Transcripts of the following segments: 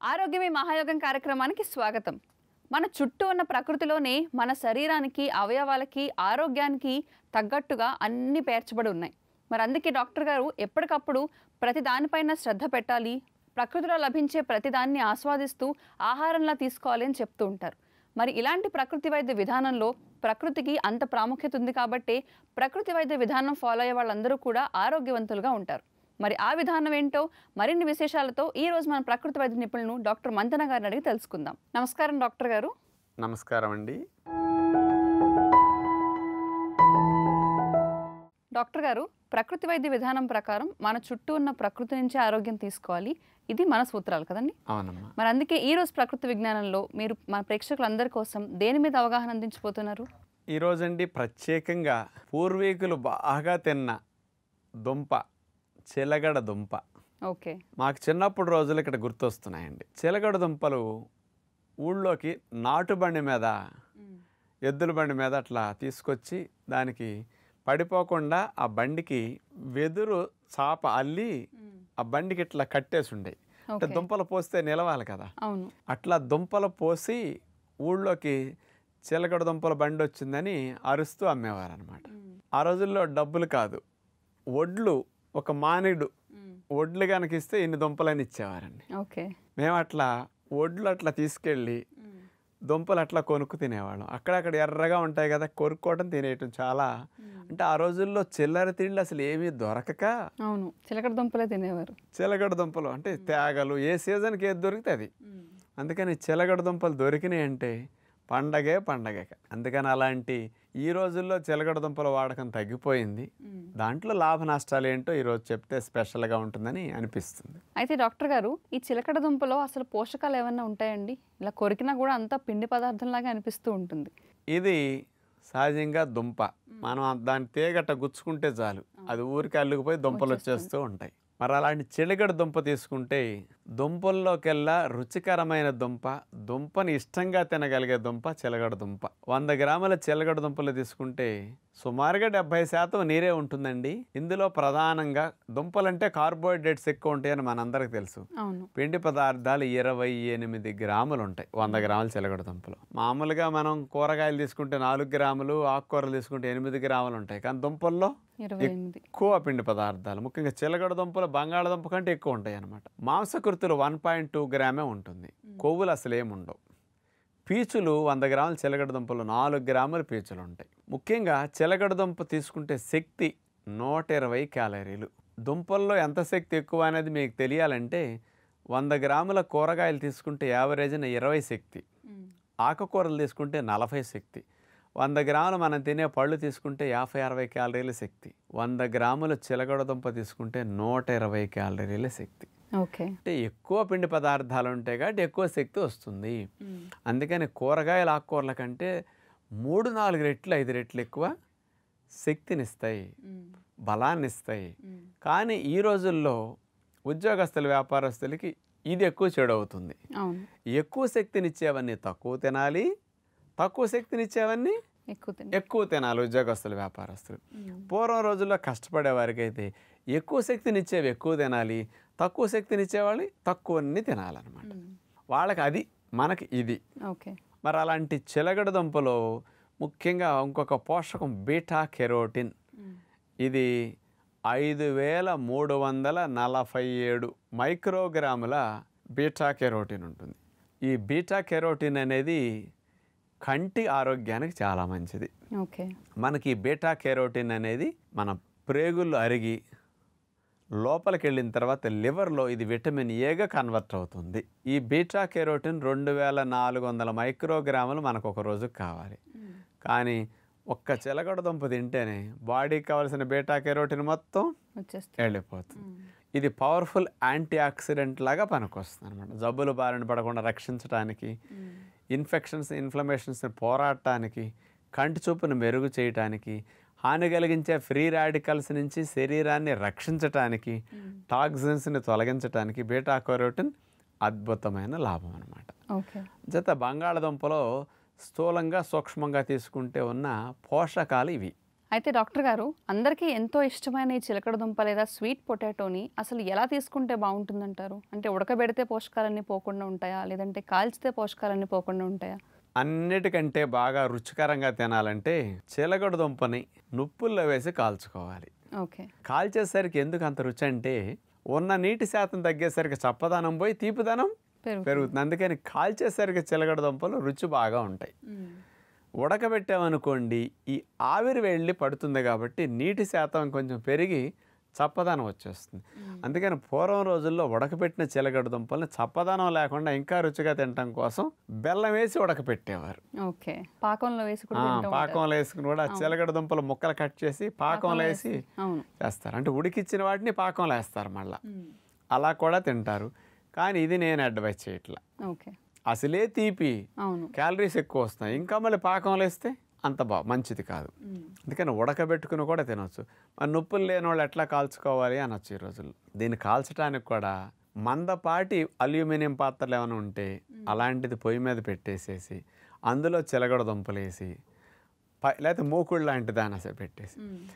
ఆరోగ్యమే మహాయోగం కార్యక్రమానికి స్వాగతం మన చుట్టూ ఉన్న ప్రకృతిలోనే మన శరీరానికి అవయవాలకి ఆరోగ్యానికి తగ్గట్టుగా అన్ని పేర్చబడి ఉన్నాయి మరి అందుకే డాక్టర్ గారు ఎప్పటికప్పుడు ప్రతి దానిపైన శ్రద్ధ పెట్టాలి ప్రకృతిలో లభించే ప్రతిదాన్ని ఆస్వాదిస్తూ ఆహారంలా తీసుకోవాలి అని చెప్తూ ఉంటారు మరి ఇలాంటి ప్రకృతి వైద్య విధానంలో ప్రకృతికి అంత ప్రాముఖ్యత ఉంది కాబట్టి ప్రకృతి వైద్య విధానం ఫాలో అయ్యే వాళ్ళందరూ కూడా ఆరోగ్యవంతులుగా ఉంటారు మరి ఆ విధానం ఏంటో మరిన్ని విశేషాలతో ఈ రోజు మన ప్రకృతి వైద్య నిపుణులను డాక్టర్ మంతన గారిని అడిగి తెలుసుకుందాం నమస్కారం డాక్టర్ గారు నమస్కారం అండి డాక్టర్ గారు ప్రకృతి వైద్య విధానం ప్రకారం మన చుట్టూ ఉన్న ప్రకృతి నుంచి ఆరోగ్యం తీసుకోవాలి ఇది మన సూత్రాలు కదండి అవునమ్మా మరి అందుకే ఈ రోజు ప్రకృతి విజ్ఞానంలో మీరు మన ప్రేక్షకులందరి కోసం దేని మీద అవగాహన అందించబోతున్నారు ఈరోజండి ప్రత్యేకంగా పూర్వీకులు బాగా తిన్న దుంప చిలగడ దుంప ఓకే మాకు చిన్నప్పుడు రోజులు ఇక్కడ గుర్తొస్తున్నాయండి చిలగడ దుంపలు ఊళ్ళోకి నాటు బండి మీద ఎద్దుల బండి మీద అట్లా తీసుకొచ్చి దానికి పడిపోకుండా ఆ బండికి వెదురు చాప అల్లి ఆ బండికి ఇట్లా కట్టేసి ఉండే అంటే Okay. దుంపలు పోస్తే నిలవాలి కదా అవును అట్లా దుంపలు పోసి ఊళ్ళోకి చిలకడ దుంపల బండి వచ్చిందని అరుస్తూ అమ్మేవారు అనమాట ఆ రోజుల్లో డబ్బులు కాదు వడ్లు ఒక మానేడు వడ్లు కనుక ఇస్తే ఇన్ని దుంపలని ఇచ్చేవారండి ఓకే మేము అట్లా వడ్లు అట్లా తీసుకెళ్ళి దుంపలు అట్లా కొనుక్కు తినేవాళ్ళం అక్కడక్కడ ఎర్రగా ఉంటాయి కదా కొనుక్కోవడం తినేయటం చాలా అంటే ఆ రోజుల్లో చిల్లర తిండి అసలు ఏమీ దొరకక అవును చిలకడ దుంపలే తినేవారు చిలగడ దుంపలు అంటే తేగలు ఏ సీజన్కి ఏది దొరికితే అది అందుకని చిలగడ దుంపలు దొరికినాయి అంటే పండగే పండగే అందుకని అలాంటి ఈ రోజుల్లో చిలగడ దుంపల వాడకం తగ్గిపోయింది దాంట్లో లాభ నష్టాలు ఏంటో ఈరోజు చెప్తే స్పెషల్గా ఉంటుందని అనిపిస్తుంది అయితే డాక్టర్ గారు ఈ చిలకడ దుంపలో అసలు పోషకాలు ఏమన్నా ఉంటాయండి ఇలా కొరికినా కూడా అంతా పిండి పదార్థంలాగా అనిపిస్తూ ఉంటుంది ఇది సహజంగా దుంప మనం దాని తేగట్ట గుచ్చుకుంటే చాలు అది ఊరికి అల్లుకుపోయి దుంపలు వచ్చేస్తూ ఉంటాయి మరి అలాంటి చిలగడ దుంప తీసుకుంటే దుంపల్లోకెల్లా రుచికరమైన దుంప దుంపని ఇష్టంగా తినగలిగే దుంప చిలగడ దుంప వంద గ్రాముల చిలగడ దుంపలు తీసుకుంటే సుమారుగా డెబ్బై శాతం నీరే ఉంటుందండి ఇందులో ప్రధానంగా దుంపలంటే కార్బోహైడ్రేట్స్ ఎక్కువ ఉంటాయని మనందరికీ తెలుసు అవును పిండి పదార్థాలు ఇరవై ఎనిమిది గ్రాములు ఉంటాయి వంద గ్రాముల చిలకడ దుంపలు మామూలుగా మనం కూరగాయలు తీసుకుంటే నాలుగు గ్రాములు ఆకుకూరలు తీసుకుంటే ఎనిమిది గ్రాములు ఉంటాయి కానీ దుంపల్లో ఇరవై ఎనిమిది ఎక్కువ పిండి పదార్థాలు ముఖ్యంగా చిలకడ దుంపలు బంగాళదుంప కంటే ఎక్కువ ఉంటాయి అన్నమాట మాంసకృతులు వన్ పాయింట్ టూ గ్రామే ఉంటుంది కొవ్వులు అసలు ఏముండవు పీచులు వంద గ్రాముల చిలకడ దుంపలు నాలుగు గ్రాముల పీచులు ఉంటాయి ముఖ్యంగా చిలకడ దుంప తీసుకుంటే శక్తి నూట ఇరవై క్యాలరీలు దుంపల్లో ఎంత శక్తి ఎక్కువ అనేది మీకు తెలియాలంటే వంద గ్రాముల కూరగాయలు తీసుకుంటే యావరేజ్న ఇరవై శక్తి ఆకుకూరలు తీసుకుంటే నలభై శక్తి వంద గ్రాములు మనం తినే పళ్ళు తీసుకుంటే యాభై అరవై క్యాలరీల శక్తి వంద గ్రాముల చిలకడ దుంప తీసుకుంటే నూట ఇరవై క్యాలరీల శక్తి ఓకే అంటే ఎక్కువ పిండి పదార్థాలు ఉంటాయి కాబట్టి ఎక్కువ శక్తి వస్తుంది అందుకని కూరగాయల ఆకుకూరల కంటే మూడు నాలుగు రెట్లు ఐదు రెట్లు ఎక్కువ శక్తినిస్తాయి బలాన్ని ఇస్తాయి కానీ ఈ రోజుల్లో ఉద్యోగస్తుల వ్యాపారస్తులకి ఇది ఎక్కువ చెడు అవుతుంది అవును ఎక్కువ శక్తినిచ్చేవన్నీ తక్కువ తినాలి తక్కువ శక్తినిచ్చేవన్నీ ఎక్కువ తిని ఎక్కువ తినాలి ఉద్యోగస్తులు వ్యాపారస్తులు పూర్వం రోజుల్లో కష్టపడే వారికి అయితే ఎక్కువ శక్తినిచ్చేవి ఎక్కువ తినాలి తక్కువ శక్తినిచ్చేవాళ్ళు తక్కువన్ని తినాలన్నమాట వాళ్ళకి అది మనకి ఇది ఓకే మరి అలాంటి చిలగడ దుంపలో ముఖ్యంగా ఇంకొక పోషకం బీటా కెరోటిన్ ఇది ఐదు వేల మూడు వందల నలభై ఏడు మైక్రోగ్రాముల బీటా కెరోటిన్ ఉంటుంది ఈ బీటా కెరోటిన్ అనేది కంటి ఆరోగ్యానికి చాలా మంచిది ఓకే మనకి ఈ బీటా కెరోటిన్ అనేది మన ప్రేగులు అరిగి లోపలికి వెళ్ళిన తర్వాత లివర్లో ఇది విటమిన్ ఏగా కన్వర్ట్ అవుతుంది ఈ బీటా కెరోటిన్ రెండు వేల నాలుగు వందల మైక్రోగ్రాములు మనకు ఒక రోజుకి కావాలి కానీ ఒక్క చిలకడ దుంప తింటేనే బాడీకి కావాల్సిన బీటా కెరోటిన్ మొత్తం వచ్చేస్తుంది వెళ్ళిపోతుంది ఇది పవర్ఫుల్ యాంటీ ఆక్సిడెంట్ లాగా పనికొస్తుంది అనమాట జబ్బులు బారిన పడకుండా రక్షించడానికి ఇన్ఫెక్షన్స్ ఇన్ఫ్లమేషన్స్ని పోరాడటానికి కంటి చూపును మెరుగు చేయటానికి హాని కలిగించే ఫ్రీ రాడికల్స్ నుంచి శరీరాన్ని రక్షించటానికి టాక్సిన్స్ని తొలగించటానికి బీటా కెరోటిన్ అద్భుతమైన లాభం అనమాట ఓకే జత బంగాళదుంపలో స్థూలంగా సూక్ష్మంగా తీసుకుంటే ఉన్న పోషకాలు ఇవి అయితే డాక్టర్ గారు అందరికీ ఎంతో ఇష్టమైన ఈ చిలకడ దుంప లేదా స్వీట్ పొటాటోని అసలు ఎలా తీసుకుంటే బాగుంటుందంటారు అంటే ఉడకబెడితే పోషకాలన్నీ పోకుండా ఉంటాయా లేదంటే కాల్చితే పోషకాలన్నీ పోకుండా ఉంటాయా అన్నిటికంటే బాగా రుచికరంగా తినాలంటే చిలకడ దుంపని నుప్పుల్లో వేసి కాల్చుకోవాలి ఓకే కాల్చేసరికి ఎందుకు అంత రుచి అంటే ఉన్న నీటి శాతం తగ్గేసరికి చప్పదనం పోయి తీపిదనం పెరుగు పెరుగుతుంది అందుకని కాల్చేసరికి చిలకడ దుంపలు రుచి బాగా ఉంటాయి ఉడకబెట్టామనుకోండి ఈ ఆవిరి వెళ్ళి పడుతుంది కాబట్టి నీటి శాతం కొంచెం పెరిగి చప్పదనం వచ్చేస్తుంది అందుకని పూర్వం రోజుల్లో ఉడకబెట్టిన చిలకడ దుంపల్ని చప్పదనం లేకుండా ఇంకా రుచిగా తినటం కోసం బెల్లం వేసి ఉడకపెట్టేవారు ఓకే పాకంలో వేసి కూడా ఆ, తింటూ ఉంటారు. పాకంలో వేసుకుని కూడా చిలకడ దుంపలు ముక్కలు కట్ చేసి పాకంలో వేసి అవును చేస్తారు అంటే ఉడికిచ్చిన వాటిని పాకంలో వేస్తారు మళ్ళీ అలా కూడా తింటారు కానీ ఇది నేను అడ్వైస్ చేయట్లా ఓకే అసలే తీపి అవును క్యాలరీస్ ఎక్కువ వస్తాయి ఇంకా మళ్ళీ పాకంలో వేస్తే అంత బా మంచిది కాదు అందుకని ఉడకబెట్టుకుని కూడా తినొచ్చు మరి నొప్పులు లేని వాళ్ళు ఎట్లా కాల్చుకోవాలి అనొచ్చు ఈ రోజుల్లో దీన్ని కాల్చడానికి కూడా మందపాటి అల్యూమినియం పాత్రలు ఏమైనా ఉంటే అలాంటిది పొయ్యి మీద పెట్టేసేసి అందులో చిలగడ దుంపలేసి పై లేకపోతే మూకుడు లాంటి దాని అసలు పెట్టేసి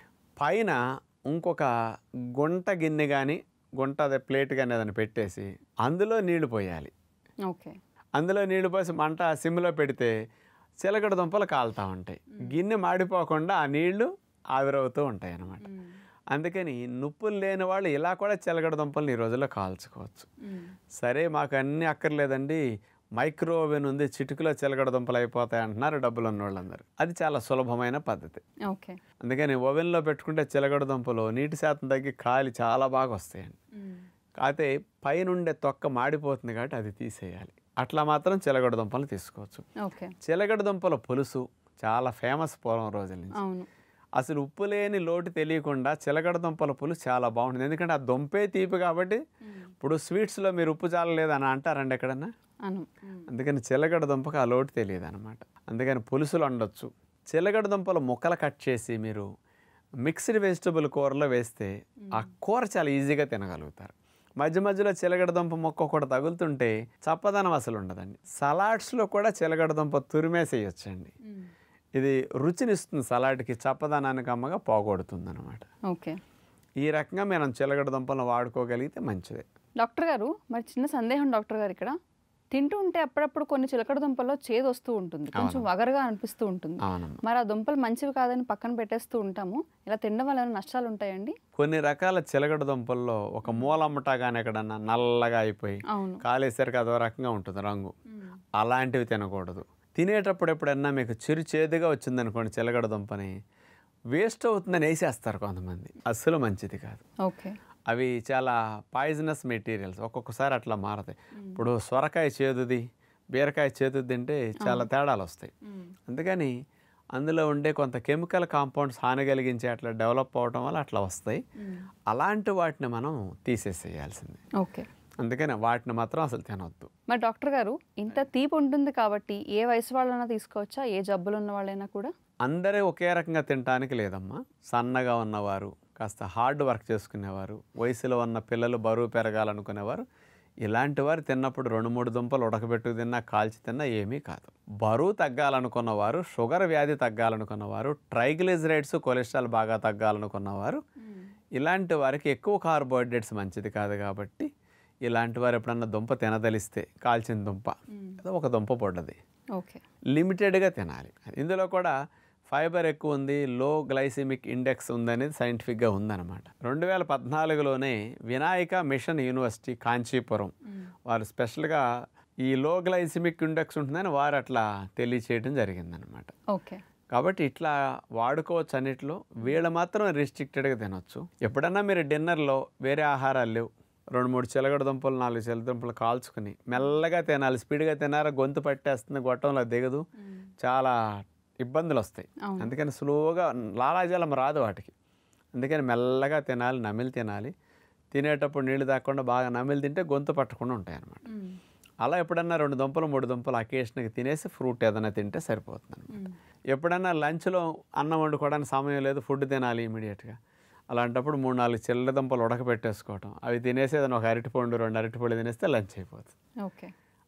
పైన ఇంకొక గుంట గిన్నె కానీ గుంట అదే ప్లేట్ కానీ ఏదైనా పెట్టేసి అందులో నీళ్లు పోయాలి ఓకే అందులో నీళ్లు పోసి మంట సిమ్లో పెడితే చిలకడ దుంపలు కాలుతూ ఉంటాయి గిన్నె మాడిపోకుండా ఆ నీళ్లు ఆవిరవుతూ ఉంటాయి అన్నమాట అందుకని నొప్పులు లేని వాళ్ళు ఇలా కూడా చిలకడ దుంపలను ఈ రోజుల్లో కాల్చుకోవచ్చు సరే మాకు అన్నీ అక్కర్లేదండి మైక్రో ఓవెన్ ఉంది చిటికలో చిలకడ దుంపలు అయిపోతాయి అంటున్నారు డబ్బులు ఉన్న వాళ్ళందరూ అది చాలా సులభమైన పద్ధతి ఓకే అందుకని ఓవెన్లో పెట్టుకుంటే చిలకడ దుంపలు నీటి శాతం తగ్గి కాలి చాలా బాగా వస్తాయండి కాకపోతే పైనుండే తొక్క మాడిపోతుంది కాబట్టి అది తీసేయాలి అట్లా మాత్రం చిలగడ దుంపలు తీసుకోవచ్చు ఓకే చిలగడ దుంపల పులుసు చాలా ఫేమస్ పూర్వం రోజుల నుంచి అవును అసలు ఉప్పు లేని లోటు తెలియకుండా చిలగడ దుంపల పులుసు చాలా బాగుంటుంది ఎందుకంటే ఆ దుంపే తీపి కాబట్టి ఇప్పుడు స్వీట్స్లో మీరు ఉప్పు చాలలేదని అంటారండి ఎక్కడన్నా అను అందుకని చిలగడ దుంపకు ఆ లోటు తెలియదు అనమాట అందుకని పులుసులు వండొచ్చు చిలగడ దుంపలు ముక్కలు కట్ చేసి మీరు మిక్స్డ్ వెజిటబుల్ కూరలో వేస్తే ఆ కూర చాలా ఈజీగా తినగలుగుతారు మధ్య మధ్యలో చిలగడ దుంప మొక్క కూడా తగులుతుంటే చప్పదనం అసలు ఉండదండి సలాడ్స్లో కూడా చిలగడ దుంప తురిమేసేయచ్చండి ఇది రుచినిస్తుంది సలాడ్కి చప్పదనానికి అమ్మగా పోగొడుతుంది అనమాట ఓకే ఈ రకంగా మనం చిలగడ దుంపలను వాడుకోగలిగితే మంచిదే డాక్టర్ గారు మరి చిన్న సందేహం డాక్టర్ గారు ఇక్కడ తింటూ ఉంటే అప్పుడప్పుడు కొన్ని చిలకడ దుంపల్లో చేదు వస్తూ ఉంటుంది కొంచెం వగరగా అనిపిస్తూ ఉంటుంది అవునమ్మా మరి ఆ దుంపలు మంచివి కాదని పక్కన పెట్టేస్తూ ఉంటాము ఇలా తినడం వల్ల ఏమైనా నష్టాలు ఉంటాయండి కొన్ని రకాల చిలగడ దుంపల్లో ఒక మూలమ్మట కానీ ఎక్కడన్నా నల్లగా అయిపోయి అవును కాలేసరికి అదో రకంగా ఉంటుంది రంగు అలాంటివి తినకూడదు తినేటప్పుడు ఎప్పుడన్నా మీకు చిరు చేదుగా వచ్చిందనుకోండి చిలగడ దుంపని వేస్ట్ అవుతుందని వేసేస్తారు కొంతమంది అస్సలు మంచిది కాదు ఓకే అవి చాలా పాయిజనస్ మెటీరియల్స్ ఒక్కొక్కసారి అట్లా మారతాయి ఇప్పుడు సొరకాయ చేదుది బీరకాయ చేదుది తింటే చాలా తేడాలు వస్తాయి అందుకని అందులో ఉండే కొంత కెమికల్ కాంపౌండ్స్ హాని కలిగించే అట్లా డెవలప్ అవడం వల్ల అట్లా వస్తాయి అలాంటి వాటిని మనం తీసేసేయాల్సిందే ఓకే అందుకని వాటిని మాత్రం అసలు తినవద్దు మరి డాక్టర్ గారు ఇంత తీపి ఉంటుంది కాబట్టి ఏ వయసు వాళ్ళైనా తీసుకోవచ్చా ఏ జబ్బులు ఉన్న వాళ్ళైనా కూడా అందరూ ఒకే రకంగా తినటానికి లేదమ్మా సన్నగా ఉన్నవారు కాస్త హార్డ్ వర్క్ చేసుకునేవారు వయసులో ఉన్న పిల్లలు బరువు పెరగాలనుకునేవారు ఇలాంటి వారు తిన్నప్పుడు రెండు మూడు దుంపలు ఉడకబెట్టుకు తిన్నా కాల్చి తిన్నా ఏమీ కాదు బరువు తగ్గాలనుకున్నవారు షుగర్ వ్యాధి తగ్గాలనుకున్నవారు ట్రైగ్లిజరైడ్స్ కొలెస్ట్రాల్ బాగా తగ్గాలనుకున్నవారు ఇలాంటి వారికి ఎక్కువ కార్బోహైడ్రేట్స్ మంచిది కాదు కాబట్టి ఇలాంటి వారు ఎప్పుడన్నా దుంప తినదలిస్తే కాల్చిన దుంప ఏదో ఒక దుంప పొడ్డది ఓకే లిమిటెడ్గా తినాలి ఇందులో కూడా ఫైబర్ ఎక్కువ ఉంది లో గ్లైసిమిక్ ఇండెక్స్ ఉందనేది సైంటిఫిక్గా ఉందన్నమాట రెండు వేల పద్నాలుగులోనే వినాయక మిషన్ యూనివర్సిటీ కాంచీపురం వారు స్పెషల్గా ఈ లో గ్లైసిమిక్ ఇండెక్స్ ఉంటుందని వారు అట్లా తెలియచేయడం జరిగిందనమాట ఓకే కాబట్టి ఇట్లా వాడుకోవచ్చు అన్నిట్లో వీళ్ళు మాత్రం రిస్ట్రిక్టెడ్గా తినొచ్చు ఎప్పుడన్నా మీరు డిన్నర్లో వేరే ఆహారాలు లేవు రెండు మూడు చిలగడ దుంపలు నాలుగు చిలక దుంపలు కాల్చుకుని మెల్లగా తినాలి స్పీడ్గా తినారా గొంతు పట్టేస్తుంది గొట్టంలో దిగదు చాలా ఇబ్బందులు వస్తాయి అవును. అందుకని స్లోగా లాలాజలం రాదు వాటికి అందుకని మెల్లగా తినాలి నమిలి తినాలి తినేటప్పుడు నీళ్ళు తాకుండా బాగా నమిలి తింటే గొంతు పట్టకుండా ఉంటాయి అన్నమాట అలా ఎప్పుడన్నా రెండు దుంపలు మూడు దుంపలు అకేషన్కి తినేసి ఫ్రూట్ ఏదైనా తింటే సరిపోతుంది అనమాట ఎప్పుడన్నా లంచ్లో అన్నం వండుకోవడానికి సమయం లేదు ఫుడ్ తినాలి ఇమీడియట్గా అలాంటప్పుడు మూడు నాలుగు చిల్ల దుంపలు ఉడకబెట్టేసుకోవటం అవి తినేసి ఏదైనా ఒక అరటిపండు రెండు అరటిపళ్ళు తినేస్తే లంచ్ అయిపోతుంది ఓకే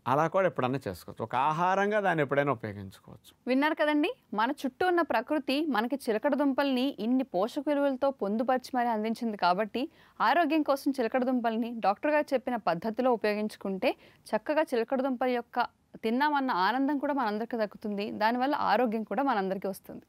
అలా కూడా ఎప్పుడన్నా చేసుకోవచ్చు ఒక ఆహారంగా దాన్ని ఎప్పుడైనా ఉపయోగించుకోవచ్చు విన్నారు కదండి మన చుట్టూ ఉన్న ప్రకృతి మనకి చిలకడ దుంపల్ని ఇన్ని పోషక విలువలతో పొందుపరిచి మరి అందించింది కాబట్టి ఆరోగ్యం కోసం చిలకడ దుంపల్ని డాక్టర్ గారు చెప్పిన పద్ధతిలో ఉపయోగించుకుంటే చక్కగా చిలకడ దుంపల యొక్క తిన్నామన్న ఆనందం కూడా మనందరికీ దక్కుతుంది దానివల్ల ఆరోగ్యం కూడా మనందరికీ వస్తుంది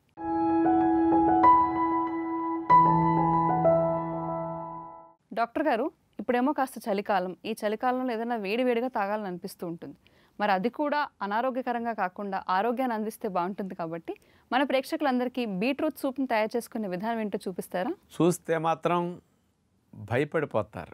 డాక్టర్ గారు ఇప్పుడేమో కాస్త చలికాలం ఈ చలికాలంలో ఏదైనా వేడి వేడిగా తాగాలని అనిపిస్తూ ఉంటుంది మరి అది కూడా అనారోగ్యకరంగా కాకుండా ఆరోగ్యాన్ని అందిస్తే బాగుంటుంది కాబట్టి మన ప్రేక్షకులందరికీ బీట్రూట్ సూప్ని తయారు చేసుకునే విధానం ఏంటో చూపిస్తారా చూస్తే మాత్రం భయపడిపోతారు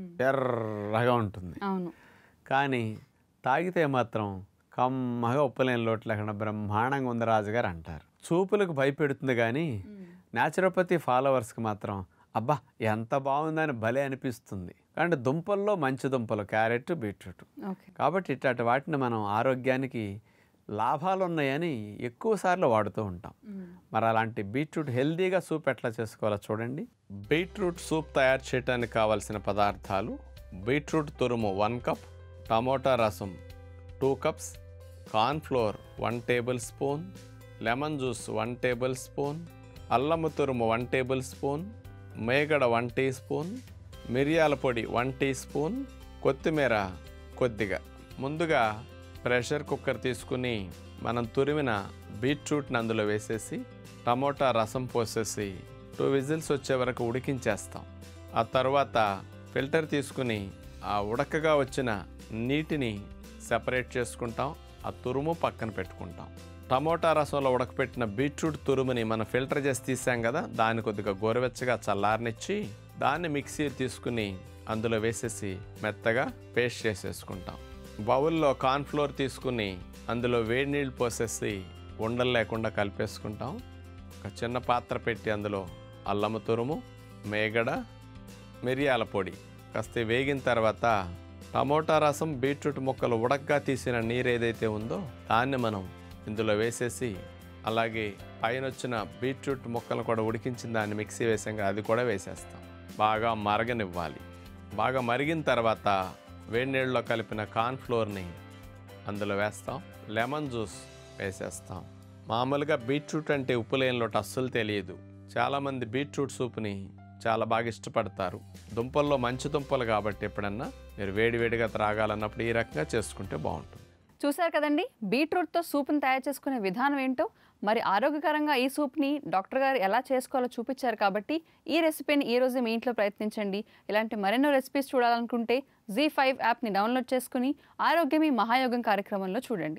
ఎర్రగా ఉంటుంది అవును కానీ తాగితే మాత్రం కమ్మగా ఉప్పులేని లోటు లేకుండా బ్రహ్మాండంగా ఉంది రాజుగారు అంటారు చూపులకు భయపెడుతుంది కానీ న్యాచురోపతి ఫాలోవర్స్కి మాత్రం అబ్బా ఎంత బాగుందని భలే అనిపిస్తుంది కానీ దుంపల్లో మంచి దుంపలు క్యారెట్ బీట్రూట్ ఓకే కాబట్టి ఇట్లాంటి వాటిని మనం ఆరోగ్యానికి లాభాలు ఉన్నాయని ఎక్కువ సార్లు వాడుతూ ఉంటాం మరి అలాంటి బీట్రూట్ హెల్దీగా సూప్ ఎట్లా చేసుకోవాలో చూడండి బీట్రూట్ సూప్ తయారు చేయడానికి కావలసిన పదార్థాలు బీట్రూట్ తురుము వన్ కప్ టమోటా రసం two cups cornflour one tablespoon lemon juice one tablespoon అల్లము తురుము వన్ టేబుల్ స్పూన్ మేగడ వన్ టీ స్పూన్ మిరియాల పొడి వన్ టీ స్పూన్ కొత్తిమీర కొద్దిగా ముందుగా ప్రెషర్ కుక్కర్ తీసుకుని మనం తురిమిన బీట్రూట్ని అందులో వేసేసి టమోటా రసం పోసేసి టూ విజిల్స్ వచ్చే వరకు ఉడికించేస్తాం ఆ తర్వాత ఫిల్టర్ తీసుకుని ఆ ఉడకగా వచ్చిన నీటిని సెపరేట్ చేసుకుంటాం ఆ తురుము పక్కన పెట్టుకుంటాం టమోటా రసంలో ఉడకపెట్టిన బీట్రూట్ తురుముని మనం ఫిల్టర్ చేసి తీసాం కదా దాన్ని కొద్దిగా గోరువెచ్చగా చల్లారనిచ్చి దాన్ని మిక్సీ తీసుకుని అందులో వేసేసి మెత్తగా పేస్ట్ చేసేసుకుంటాం బౌల్లో కార్న్ఫ్లోర్ తీసుకుని అందులో వేడి నీళ్ళు పోసేసి ఉండలు లేకుండా కలిపేసుకుంటాం ఒక చిన్న పాత్ర పెట్టి అందులో అల్లము తురుము మేగడ మిరియాల పొడి కాస్త వేగిన తర్వాత టమోటా రసం బీట్రూట్ ముక్కలు ఉడకగా తీసిన నీరు ఏదైతే ఉందో దాన్ని మనం ఇందులో వేసేసి అలాగే పైన వచ్చిన బీట్రూట్ ముక్కలు కూడా ఉడికించిన దాన్ని మిక్సీ వేసాం కదా, అది కూడా వేసేస్తాం బాగా మరగనివ్వాలి బాగా మరిగిన తర్వాత వేడి నీళ్ళలో కలిపిన కార్న్ఫ్లోర్ని అందులో వేస్తాం లెమన్ జ్యూస్ వేసేస్తాం మామూలుగా బీట్రూట్ అంటే ఉప్పు లేని లోటు అస్సలు తెలియదు చాలామంది బీట్రూట్ సూప్ని చాలా బాగా ఇష్టపడతారు దుంపల్లో మంచి దుంపలు కాబట్టి ఎప్పుడన్నా మీరు వేడివేడిగా త్రాగాలన్నప్పుడు ఈ రకంగా చేసుకుంటే బాగుంటుంది చూశారు కదండి బీట్రూట్తో సూప్ని తయారు చేసుకునే విధానం ఏంటో మరి ఆరోగ్యకరంగా ఈ సూప్ని డాక్టర్ గారు ఎలా చేసుకోవాలో చూపించారు కాబట్టి ఈ రెసిపీని ఈ రోజు మీ ఇంట్లో ప్రయత్నించండి ఇలాంటి మరెన్నో రెసిపీస్ చూడాలనుకుంటే జీ ఫైవ్ యాప్ని డౌన్లోడ్ చేసుకుని ఆరోగ్యమే మహాయోగం కార్యక్రమంలో చూడండి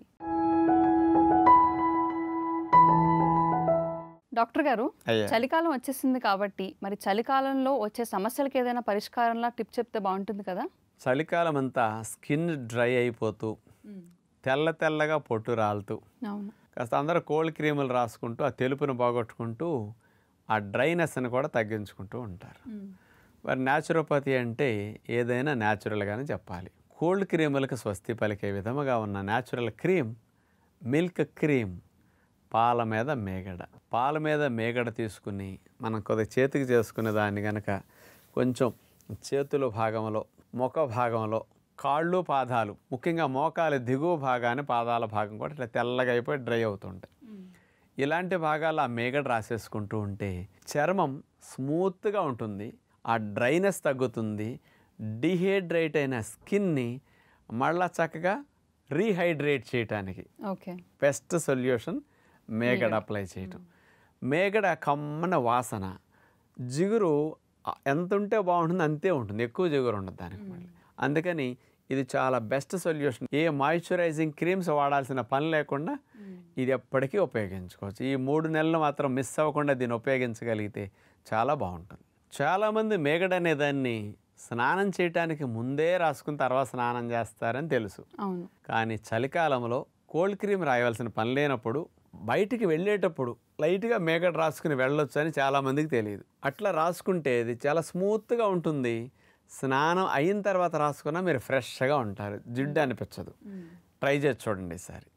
డాక్టర్ గారు అయ్యా చలికాలం వచ్చేసింది కాబట్టి మరి చలికాలంలో వచ్చే సమస్యలకి ఏదైనా పరిష్కారంలా టిప్ చెప్తే బాగుంటుంది కదా చలికాలం అంతా స్కిన్ డ్రై అయిపోతూ తెల్ల తెల్లగా పొట్టు రాలుతూ అవును కాస్త అందరూ కోల్డ్ క్రీములు రాసుకుంటూ ఆ తెలుపును పోగొట్టుకుంటూ ఆ డ్రైనెస్ని కూడా తగ్గించుకుంటూ ఉంటారు మరి న్యాచురోపతి అంటే ఏదైనా న్యాచురల్గానే చెప్పాలి కోల్డ్ క్రీములకు స్వస్తి పలికే విధముగా ఉన్న న్యాచురల్ క్రీమ్ మిల్క్ క్రీమ్ పాల మీద మేగడ పాల మీద మేగడ తీసుకుని మనం కొద్దిగా చేతికి చేసుకునే దాన్ని కనుక కొంచెం చేతుల భాగంలో ముఖ భాగంలో కాళ్ళు పాదాలు ముఖ్యంగా మోకాలు దిగువ భాగాన్ని పాదాల భాగం కూడా ఇట్లా తెల్లగా అయిపోయి డ్రై అవుతుంటాయి ఇలాంటి భాగాలు ఆ మేగడ రాసేసుకుంటూ ఉంటే చర్మం స్మూత్గా ఉంటుంది ఆ డ్రైనెస్ తగ్గుతుంది డిహైడ్రేట్ అయిన స్కిన్ని మళ్ళా చక్కగా రీహైడ్రేట్ చేయటానికి ఓకే బెస్ట్ సొల్యూషన్ మేగడ అప్లై చేయటం మేగడ కమ్మన వాసన జిగురు ఆ, ఎంత ఉంటే బాగుంటుంది అంతే ఉంటుంది ఎక్కువ జిగురు ఉండదు దానికి మళ్ళీ అందుకని ఇది చాలా బెస్ట్ సొల్యూషన్ ఏ మాయిశ్చరైజింగ్ క్రీమ్స్ వాడాల్సిన పని లేకుండా ఇది ఎప్పటికీ ఉపయోగించుకోవచ్చు ఈ మూడు నెలలు మాత్రం మిస్ అవ్వకుండా దీన్ని ఉపయోగించగలిగితే చాలా బాగుంటుంది చాలామంది మేగడ అనే దాన్ని స్నానం చేయటానికి ముందే రాసుకుని తర్వాత స్నానం చేస్తారని తెలుసు అవును కానీ చలికాలంలో కోల్డ్ క్రీమ్ రాయవలసిన పని లేనప్పుడు బయటికి వెళ్ళేటప్పుడు లైట్గా మేకట్ రాసుకుని వెళ్ళొచ్చు అని చాలామందికి తెలియదు అట్లా రాసుకుంటే ఇది చాలా స్మూత్గా ఉంటుంది స్నానం అయిన తర్వాత రాసుకున్నా మీరు ఫ్రెష్గా ఉంటారు జిడ్డు అనిపించదు ట్రై చేసి చూడండి ఈసారి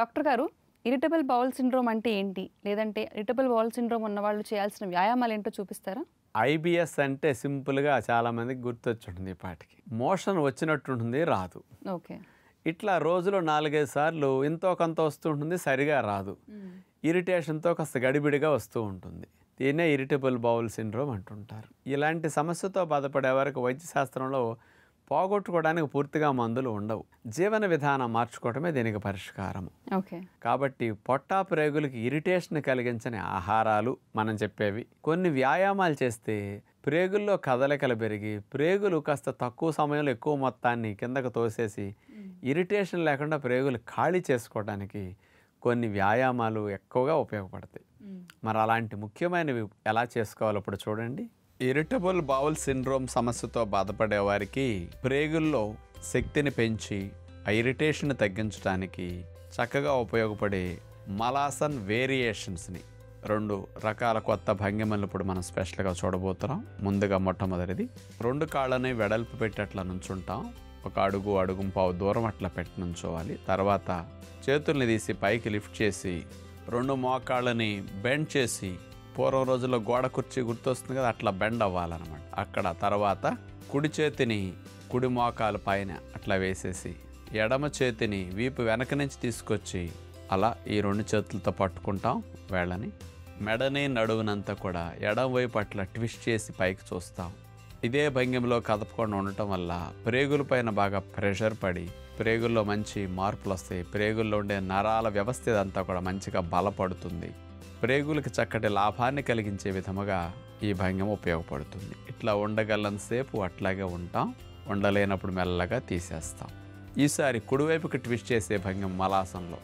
డాక్టర్ గారు ఇరిటబుల్ బౌల్ సిండ్రోమ్ అంటే ఏంటి లేదంటే ఇరిటబుల్ బౌల్ సిండ్రోమ్ ఉన్న వాళ్ళు చేయాల్సిన వ్యాయామాలు ఏంటో చూపిస్తారా ఐబిఎస్ అంటే సింపుల్గా చాలామందికి గుర్తొచ్చుంటుంది ఈ పాటికి మోషన్ వచ్చినట్టుంటుంది రాదు ఓకే ఇట్లా రోజులో నాలుగైదు సార్లు ఇంతో కొంత వస్తూ ఉంటుంది సరిగా రాదు ఇరిటేషన్తో కాస్త గడిబిడిగా వస్తూ ఉంటుంది దీన్నే ఇరిటబుల్ బౌల్ సిండ్రోమ్ అంటుంటారు ఇలాంటి సమస్యతో బాధపడే వారికి వైద్య శాస్త్రంలో పోగొట్టుకోవడానికి పూర్తిగా మందులు ఉండవు జీవన విధానం మార్చుకోవటమే దీనికి పరిష్కారం ఓకే కాబట్టి పొట్టా ప్రేగులకి ఇరిటేషన్ కలిగించని ఆహారాలు మనం చెప్పేవి కొన్ని వ్యాయామాలు చేస్తే ప్రేగుల్లో కదలికలు పెరిగి ప్రేగులు కాస్త తక్కువ సమయంలో ఎక్కువ మొత్తాన్ని కిందకు తోసేసి ఇరిటేషన్ లేకుండా ప్రేగులు ఖాళీ చేసుకోవడానికి కొన్ని వ్యాయామాలు ఎక్కువగా ఉపయోగపడతాయి మరి అలాంటి ముఖ్యమైనవి ఎలా చేసుకోవాలో ఇప్పుడు చూడండి ఇరిటబుల్ బౌల్ సిండ్రోమ్ సమస్యతో బాధపడే వారికి ప్రేగుల్లో శక్తిని పెంచి ఆ ఇరిటేషన్ తగ్గించడానికి చక్కగా ఉపయోగపడే మలాసన్ వేరియేషన్స్ని రెండు రకాల కొత్త భంగిమలు ఇప్పుడు మనం స్పెషల్గా చూడబోతున్నాం ముందుగా మొట్టమొదటిది రెండు కాళ్ళని వెడల్పు పెట్టి అట్లా నుంచుంటాం ఒక అడుగు అడుగు పావు దూరం అట్లా పెట్టి నుంచోవాలి తర్వాత చేతుల్ని తీసి పైకి లిఫ్ట్ చేసి రెండు మోకాళ్ళని బెండ్ చేసి పూర్వం రోజుల్లో గోడ కుర్చీ గుర్తొస్తుంది కదా అట్లా బెండ్ అవ్వాలన్నమాట అక్కడ తర్వాత కుడి చేతిని కుడి మోకాలు పైన అట్లా వేసేసి ఎడమ చేతిని వీపు వెనక నుంచి తీసుకొచ్చి అలా ఈ రెండు చేతులతో పట్టుకుంటాం వేళ్ళని మెడని నడువునంతా కూడా ఎడమ వైపు అట్లా ట్విస్ట్ చేసి పైకి చూస్తాం ఇదే భంగిమలో కదపకుండా ఉండటం వల్ల ప్రేగుల పైన బాగా ప్రెషర్ పడి ప్రేగుల్లో మంచి మార్పులు వస్తాయి ప్రేగుల్లో ఉండే నరాల వ్యవస్థ ఇదంతా కూడా మంచిగా బలపడుతుంది ప్రేగులకి చక్కటి లాభాన్ని కలిగించే విధముగా ఈ భంగిమ ఉపయోగపడుతుంది ఇట్లా ఉండగలనంతసేపు అట్లాగే ఉంటాం ఉండలేనప్పుడు మెల్లగా తీసేస్తాం ఈసారి కుడివైపుకి ట్విస్ట్ చేసే భంగిమ మలాసంలో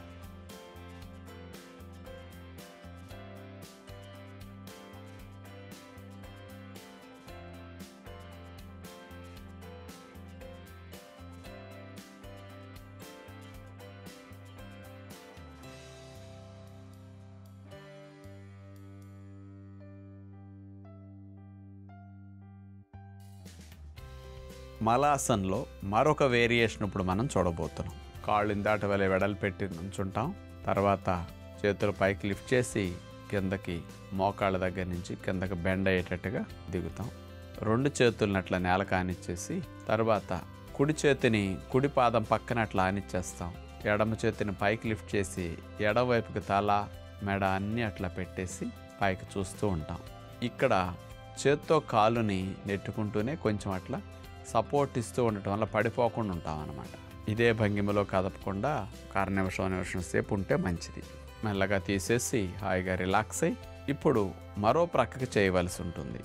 మలాసన్లో మరొక వేరియేషన్ ఇప్పుడు మనం చూడబోతున్నాం కాళ్ళు ఇందాట వలె వెడలు పెట్టి నుంచుంటాం తర్వాత చేతులు పైకి లిఫ్ట్ చేసి కిందకి మోకాళ్ళ దగ్గర నుంచి కిందకి బెండ్ అయ్యేటట్టుగా దిగుతాం రెండు చేతులను అట్లా నేల కానిచ్చేసి తర్వాత కుడి చేతిని కుడి పాదం పక్కన అట్లా ఆనిచ్చేస్తాం ఎడమ చేతిని పైకి లిఫ్ట్ చేసి ఎడమవైపుకి తల మెడ అన్నీ అట్లా పెట్టేసి పైకి చూస్తూ ఉంటాం ఇక్కడ చేత్తో కాలుని నెట్టుకుంటూనే కొంచెం అట్లా సపోర్ట్ ఇస్తూ ఉండటం వల్ల పడిపోకుండా ఉంటాం అన్నమాట ఇదే భంగిమలో కదపకుండా ఒక అర నిమిషం నిమిషం సేపు ఉంటే మంచిది మెల్లగా తీసేసి హాయిగా రిలాక్స్ అయ్యి ఇప్పుడు మరో ప్రక్కకి చేయవలసి ఉంటుంది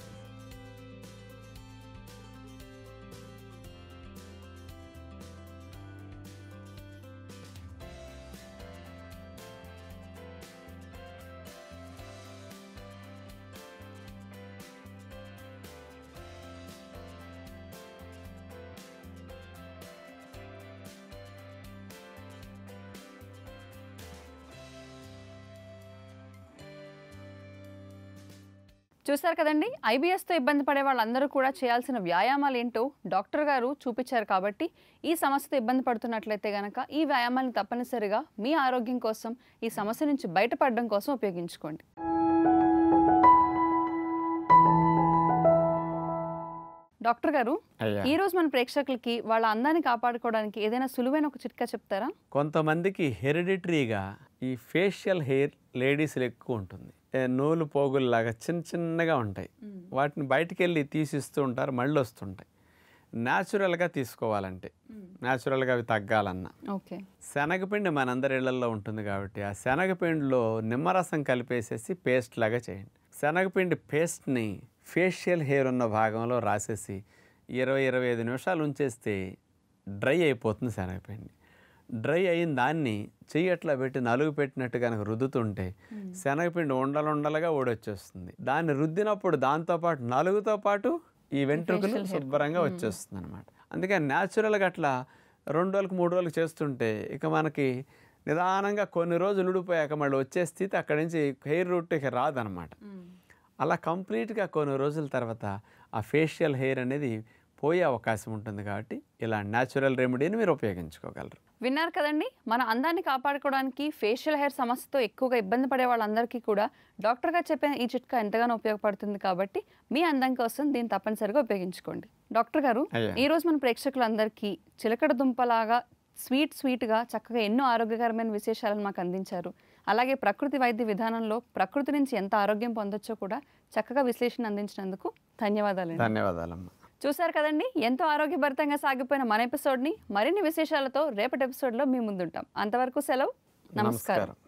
చూసారు కదండి ఐబీఎస్తో ఇబ్బంది పడే వాళ్ళందరూ కూడా చేయాల్సిన వ్యాయామాలు ఏంటో డాక్టర్ గారు చూపించారు కాబట్టి ఈ సమస్యతో ఇబ్బంది పడుతున్నట్లయితే గనక ఈ వ్యాయామాలను తప్పనిసరిగా మీ ఆరోగ్యం కోసం ఈ సమస్య నుంచి బయటపడడం కోసం ఉపయోగించుకోండి డాక్టర్ గారు అయ్యా ఈ రోజు మన ప్రేక్షకులకి వాళ్ళ అందాన్ని కాపాడుకోవడానికి ఏదైనా సులువైన ఒక చిట్కా చెప్తారా కొంతమందికి హెరిడిటరీగా ఈ ఫేషియల్ హెయిర్ లేడీస్లో ఎక్కువ ఉంటుంది ఏ నూలు పోగుల్లాగా చిన్న చిన్నగా ఉంటాయి వాటిని బయటికి వెళ్ళి తీసిస్తూ ఉంటారు మళ్ళీ వస్తుంటాయి న్యాచురల్గా తీసుకోవాలంటే న్యాచురల్గా అవి తగ్గాలన్నా ఓకే శనగపిండి మనందరి ఇళ్లలో ఉంటుంది కాబట్టి ఆ శనగపిండిలో నిమ్మరసం కలిపేసేసి పేస్ట్ లాగా చేయండి శనగపిండి పేస్ట్ని ఫేషియల్ హెయిర్ ఉన్న భాగంలో రాసేసి ఇరవై ఇరవై ఐదు నిమిషాలు ఉంచేస్తే డ్రై అయిపోతుంది శనగపిండి డ్రై అయిన దాన్ని చెయ్యి అట్లా పెట్టి నలుగు పెట్టినట్టు కనుక రుద్దుతుంటే శనగపిండి ఉండలు ఉండలుగా ఊడొచ్చేస్తుంది దాన్ని రుద్దినప్పుడు దాంతోపాటు నలుగుతో పాటు ఈ వెంట్రుకలు శుభ్రంగా వచ్చేస్తుంది అనమాట అందుకని న్యాచురల్గా అట్లా రెండు రోజులకు మూడు రోజులకు చేస్తుంటే ఇక మనకి నిదానంగా కొన్ని రోజులు ఉడిపోయాక మళ్ళీ వచ్చే స్థితి అక్కడి నుంచి హెయిర్ రూట్ ఇక రాదనమాట అలా కంప్లీట్గా కొన్ని రోజుల తర్వాత ఆ ఫేషియల్ హెయిర్ అనేది పోయే అవకాశం ఉంటుంది కాబట్టి ఇలా న్యాచురల్ రెమెడీని మీరు ఉపయోగించుకోగలరు విన్నారు కదండి మన అందాన్ని కాపాడుకోవడానికి ఫేషియల్ హెయిర్ సమస్యతో ఎక్కువగా ఇబ్బంది పడే వాళ్ళందరికీ కూడా డాక్టర్ గారు చెప్పిన ఈ చిట్కా ఎంతగానో ఉపయోగపడుతుంది కాబట్టి మీ అందం కోసం దీన్ని తప్పనిసరిగా ఉపయోగించుకోండి డాక్టర్ గారు అయ్యా. ఈ రోజు మన ప్రేక్షకులందరికీ చిలకడ దుంపలాగా స్వీట్ స్వీట్గా చక్కగా ఎన్నో ఆరోగ్యకరమైన విశేషాలను మాకు అందించారు అలాగే ప్రకృతి వైద్య విధానంలో ప్రకృతి నుంచి ఎంత ఆరోగ్యం పొందొచ్చో కూడా చక్కగా విశ్లేషణ అందించినందుకు ధన్యవాదాలండి ధన్యవాదాలమ్మా చూశారు కదండి ఎంతో ఆరోగ్యభరితంగా సాగిపోయిన మన ఎపిసోడ్ని మరిన్ని విశేషాలతో రేపటి ఎపిసోడ్లో మీ ముందుంటాం అంతవరకు సెలవు నమస్కారం